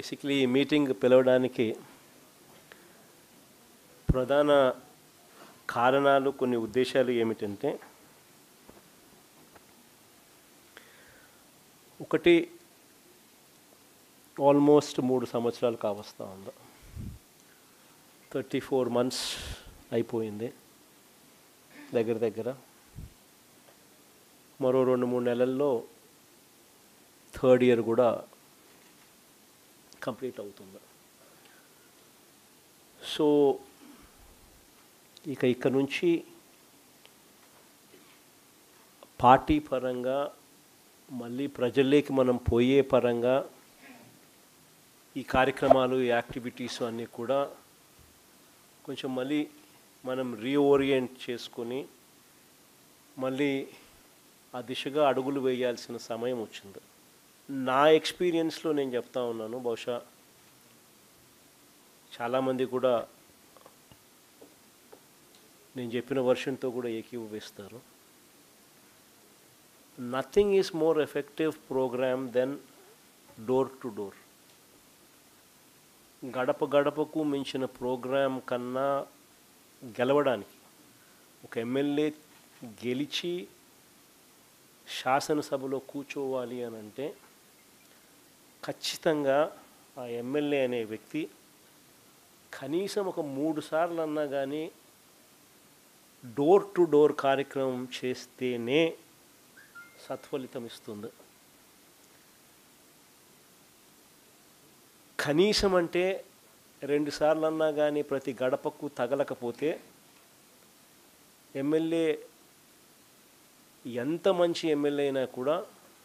basically ఈ meeting పిలవడానికి ప్రధాన కారణాలు కొన్ని ఉద్దేశాలు ఏమిటంటే ఒకటి ఆల్మోస్ట్ మూడు సంవత్సరాలు కావస్తా ఉంది థర్టీ ఫోర్ మంత్స్ అయిపోయింది దగ్గర దగ్గర మరో రెండు మూడు నెలల్లో థర్డ్ ఇయర్ కూడా కంప్లీట్ అవుతుంది సో ఇక ఇక్కడ నుంచి పార్టీ పరంగా మళ్ళీ ప్రజల్లోకి మనం పోయే పరంగా ఈ కార్యక్రమాలు ఈ యాక్టివిటీస్ అన్నీ కూడా కొంచెం మళ్ళీ మనం రీఓరియంట్ చేసుకొని మళ్ళీ ఆ దిశగా అడుగులు వేయాల్సిన సమయం వచ్చింది నా ఎక్స్పీరియన్స్లో నేను చెప్తా ఉన్నాను బహుశా చాలామంది కూడా నేను చెప్పిన వర్షన్తో కూడా ఏకీభవిస్తారు nothing is more effective program than door to door గడప గడపకు మించిన ప్రోగ్రాం కన్నా గెలవడానికి ఒక ఎమ్మెల్యే గెలిచి శాసనసభలో కూర్చోవాలి అని అంటే ఖచ్చితంగా ఆ ఎమ్మెల్యే అనే వ్యక్తి కనీసం ఒక మూడు సార్లు అన్నా కానీ డోర్ టు డోర్ కార్యక్రమం చేస్తేనే సత్ఫలితం ఇస్తుంది కనీసం అంటే రెండు సార్లు అన్నా కానీ ప్రతి గడపకు తగలకపోతే ఎమ్మెల్యే ఎంత మంచి ఎమ్మెల్యే అయినా కూడా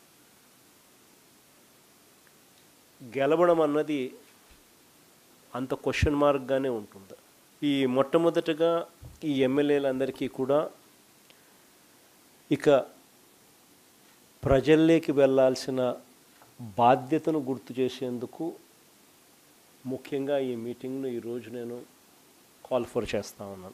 గెలవడం అన్నది అంత క్వశ్చన్ మార్క్గానే ఉంటుంది ఈ మొట్టమొదటగా ఈ ఎమ్మెల్యేలందరికీ కూడా ఇక ప్రజల్లోకి వెళ్ళాల్సిన బాధ్యతను గుర్తు చేసేందుకు ముఖ్యంగా ఈ మీటింగ్ను ఈరోజు నేను కాల్ ఫర్ చేస్తా ఉన్నాను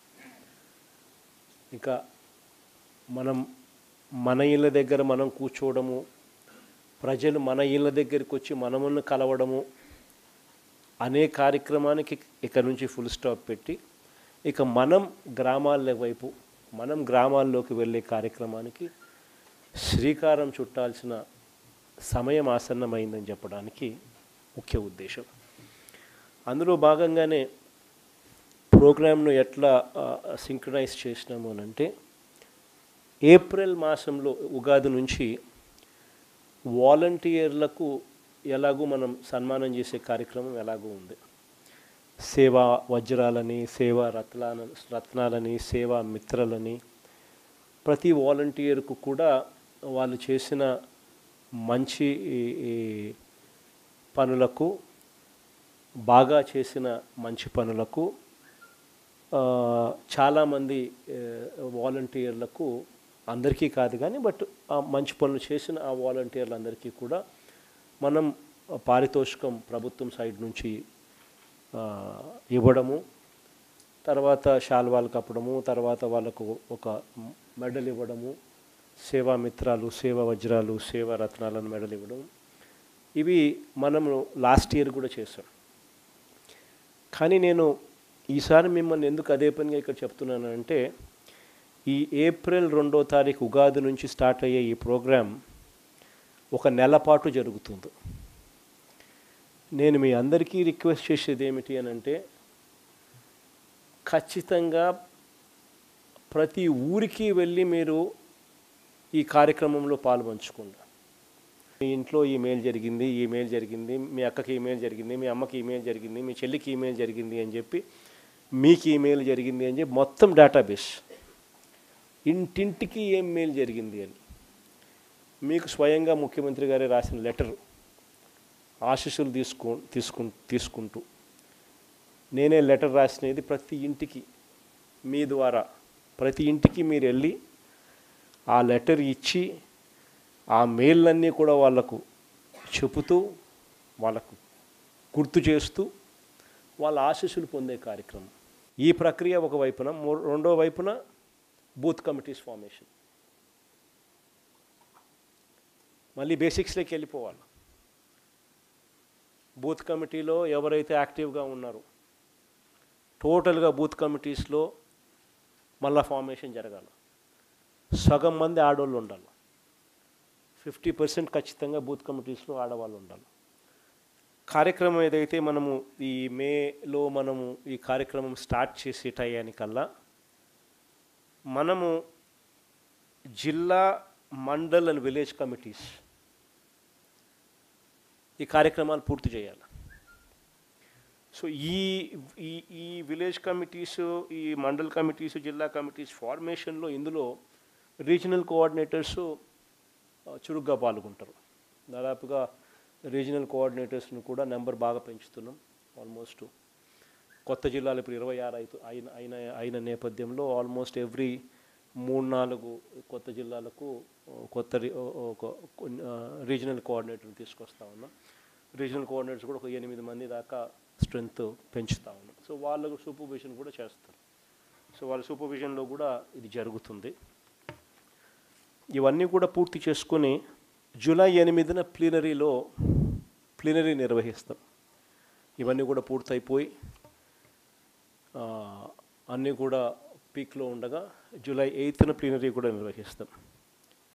ఇంకా మనం మన ఇళ్ళ దగ్గర మనం కూర్చోవడము ప్రజలు మన ఇళ్ళ దగ్గరికి వచ్చి మనమును కలవడము అనే కార్యక్రమానికి ఇక నుంచి ఫుల్ స్టాప్ పెట్టి ఇక మనం గ్రామాల వైపు మనం గ్రామాల్లోకి వెళ్ళే కార్యక్రమానికి శ్రీకారం చుట్టాల్సిన సమయం ఆసన్నమైందని చెప్పడానికి ముఖ్య ఉద్దేశం అందులో భాగంగానే ప్రోగ్రామ్ను ఎట్లా సింక్రనైజ్ చేసినాము అని అంటే ఏప్రిల్ మాసంలో ఉగాది నుంచి వాలంటీర్లకు ఎలాగూ మనం సన్మానం చేసే కార్యక్రమం ఎలాగూ ఉంది సేవా వజ్రాలని సేవా రత్నాల రత్నాలని సేవా మిత్రలని ప్రతి వాలంటీర్కు కూడా వాళ్ళు చేసిన మంచి పనులకు బాగా చేసిన మంచి పనులకు చాలామంది వాలంటీర్లకు అందరికీ కాదు కానీ బట్ ఆ మంచి పనులు చేసిన ఆ వాలంటీర్లందరికీ కూడా మనం పారితోషికం ప్రభుత్వం సైడ్ నుంచి ఇవ్వడము తర్వాత శాల్వాలు కప్పడము తర్వాత వాళ్ళకు ఒక మెడల్ ఇవ్వడము సేవా మిత్రాలు సేవా వజ్రాలు సేవా రత్నాలను మెడల్ ఇవ్వడం ఇవి మనము లాస్ట్ ఇయర్ కూడా చేసాం కానీ నేను ఈసారి మిమ్మల్ని ఎందుకు అదే పనిగా ఇక్కడ చెప్తున్నానంటే ఈ ఏప్రిల్ రెండో తారీఖు ఉగాది నుంచి స్టార్ట్ అయ్యే ఈ ప్రోగ్రాం ఒక నెల పాటు జరుగుతుంది నేను మీ అందరికీ రిక్వెస్ట్ చేసేది ఏమిటి అని అంటే ఖచ్చితంగా ప్రతి ఊరికి వెళ్ళి మీరు ఈ కార్యక్రమంలో పాల్పంచుకోండి మీ ఇంట్లో ఈ మెయిల్ జరిగింది ఈ మెయిల్ జరిగింది మీ అక్కకి ఈమెయిల్ జరిగింది మీ అమ్మకి ఈమెయిల్ జరిగింది మీ చెల్లికి ఈమెయిల్ జరిగింది అని చెప్పి మీకు ఈమెయిల్ జరిగింది అని చెప్పి మొత్తం డేటాబేస్ ఇంటింటికి ఏం మెయిల్ జరిగింది అని మీకు స్వయంగా ముఖ్యమంత్రి గారే రాసిన లెటర్ ఆశీస్సులు తీసుకో తీసుకు తీసుకుంటూ నేనే లెటర్ రాసినది ప్రతి ఇంటికి మీ ద్వారా ప్రతి ఇంటికి మీరు వెళ్ళి ఆ లెటర్ ఇచ్చి ఆ మెయిల్లన్నీ కూడా వాళ్ళకు చెబుతూ వాళ్ళకు గుర్తు చేస్తూ వాళ్ళ ఆశీస్సులు పొందే కార్యక్రమం ఈ ప్రక్రియ ఒక వైపున రెండో వైపున బూత్ కమిటీస్ ఫార్మేషన్ మళ్ళీ బేసిక్స్లోకి వెళ్ళిపోవాలి బూత్ కమిటీలో ఎవరైతే యాక్టివ్గా ఉన్నారో టోటల్గా బూత్ కమిటీస్లో మళ్ళా ఫార్మేషన్ జరగాలి సగం మంది ఆడవాళ్ళు ఉండాలి ఫిఫ్టీ పర్సెంట్ ఖచ్చితంగా బూత్ కమిటీస్లో ఆడవాళ్ళు ఉండాలి కార్యక్రమం ఏదైతే మనము ఈ మేలో మనము ఈ కార్యక్రమం స్టార్ట్ చేసే టయానికల్లా మనము జిల్లా మండల్ అండ్ విలేజ్ కమిటీస్ ఈ కార్యక్రమాలు పూర్తి చేయాలి సో ఈ ఈ ఈ విలేజ్ కమిటీస్ ఈ మండల్ కమిటీస్ జిల్లా కమిటీస్ ఫార్మేషన్లో ఇందులో రీజనల్ కోఆర్డినేటర్స్ చురుగ్గా పాల్గొంటారు దాదాపుగా రీజనల్ కోఆర్డినేటర్స్ని కూడా నెంబర్ బాగా పెంచుతున్నాం ఆల్మోస్ట్ కొత్త జిల్లాలు ఇప్పుడు ఇరవై ఆరు అయితు అయిన అయిన అయిన నేపథ్యంలో ఆల్మోస్ట్ ఎవ్రీ మూడు నాలుగు కొత్త జిల్లాలకు ఆ, కొత్త రి- ఓ- ఒక కొన్ని, ఆ, రీజనల్ కోఆర్డినేటర్ని తీసుకొస్తా ఉన్నాం రీజనల్ కోఆర్డినేటర్స్ కూడా ఒక ఎనిమిది మంది దాకా స్ట్రెంగ్త్ పెంచుతా ఉన్నాం సో వాళ్ళకు సూపర్విజన్ కూడా చేస్తారు సో వాళ్ళ సూపర్విజన్లో కూడా ఇది జరుగుతుంది ఇవన్నీ కూడా పూర్తి చేసుకొని జూలై ఎనిమిదిన ప్లీనరీలో ప్లీనరీ నిర్వహిస్తాం ఇవన్నీ కూడా పూర్తయిపోయి ఆ, అన్నీ కూడా పీక్లో ఉండగా జూలై ఎయిత్న ప్లీనరీ కూడా నిర్వహిస్తాం